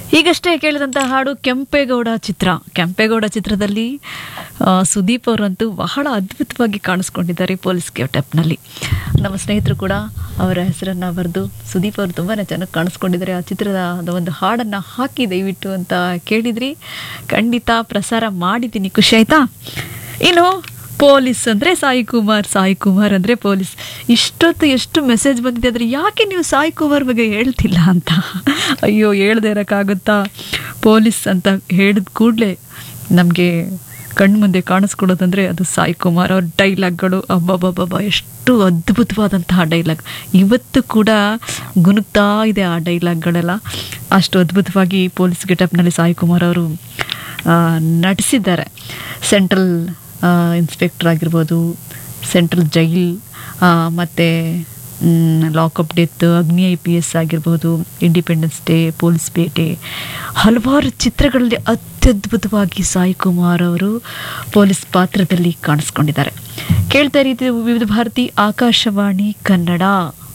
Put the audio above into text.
ಈಗಷ್ಟೇ ಕೇಳಿದಂಥ ಹಾಡು ಕೆಂಪೇಗೌಡ ಚಿತ್ರ ಕೆಂಪೇಗೌಡ ಚಿತ್ರದಲ್ಲಿ ಆ, ಸುದೀಪ್ ಅವರಂತೂ ಬಹಳ ಅದ್ಭುತವಾಗಿ ಕಾಣಿಸ್ಕೊಂಡಿದ್ದಾರೆ ಪೊಲೀಸ್ ಗೆಟಪ್ನಲ್ಲಿ ನಮ್ಮ ಸ್ನೇಹಿತರು ಕೂಡ ಅವರ ಹೆಸರನ್ನು ಬರೆದು ಸುದೀಪ್ ಅವರು ತುಂಬಾ ಚೆನ್ನಾಗಿ ಕಾಣಿಸ್ಕೊಂಡಿದ್ದಾರೆ ಆ ಚಿತ್ರದ ಅದು ಒಂದು ಹಾಡನ್ನು ಹಾಕಿ ದಯವಿಟ್ಟು ಅಂತ ಕೇಳಿದ್ರಿ ಖಂಡಿತ ಪ್ರಸಾರ ಮಾಡಿದ್ದೀನಿ ಖುಷಿ ಆಯ್ತಾ ಇನ್ನು ಪೊಲೀಸ್ ಅಂದರೆ ಸಾಯಿ ಕುಮಾರ್ ಸಾಯಿ ಕುಮಾರ್ ಅಂದರೆ ಪೊಲೀಸ್ ಇಷ್ಟೊತ್ತು ಎಷ್ಟು ಮೆಸೇಜ್ ಬಂದಿದೆ ಆದರೆ ಯಾಕೆ ನೀವು ಸಾಯಿ ಕುಮಾರ್ ಬಗ್ಗೆ ಹೇಳ್ತಿಲ್ಲ ಅಂತ ಅಯ್ಯೋ ಹೇಳ್ದೆ ಇರೋಕ್ಕಾಗುತ್ತಾ ಪೊಲೀಸ್ ಅಂತ ಹೇಳಿದ ಕೂಡಲೇ ನಮಗೆ ಕಣ್ಮುಂದೆ ಕಾಣಿಸ್ಕೊಡೋದಂದರೆ ಅದು ಸಾಯಿ ಕುಮಾರ್ ಅವ್ರ ಡೈಲಾಗ್ಗಳು ಅಬ್ಬಬ್ಬಬ್ಬ ಎಷ್ಟು ಅದ್ಭುತವಾದಂತಹ ಡೈಲಾಗ್ ಇವತ್ತು ಕೂಡ ಗುನುಗ್ತಾ ಇದೆ ಆ ಡೈಲಾಗ್ಗಳೆಲ್ಲ ಅಷ್ಟು ಅದ್ಭುತವಾಗಿ ಪೊಲೀಸ್ ಗೆಟಪ್ನಲ್ಲಿ ಸಾಯಿ ಕುಮಾರ್ ಅವರು ಆ, ನಟಿಸಿದ್ದಾರೆ ಸೆಂಟ್ರಲ್ ಇನ್ಸ್ಪೆಕ್ಟರ್ ಆಗಿರ್ಬೋದು ಸೆಂಟ್ರಲ್ ಜೈಲ್ ಮತ್ತು lockup death Agni I P S ಆಗಿರ್ಬೋದು ಇಂಡಿಪೆಂಡೆನ್ಸ್ ಡೇ ಪೊಲೀಸ್ ಬೇಟೆ ಹಲವಾರು ಚಿತ್ರಗಳಲ್ಲಿ ಅತ್ಯದ್ಭುತವಾಗಿ ಸಾಯಿ ಕುಮಾರ್ ಅವರು ಪೊಲೀಸ್ ಪಾತ್ರದಲ್ಲಿ ಕಾಣಿಸ್ಕೊಂಡಿದ್ದಾರೆ ಕೇಳ್ತಾ ರೀತಿ ವಿವಿಧ ಭಾರತಿ ಆಕಾಶವಾಣಿ ಕನ್ನಡ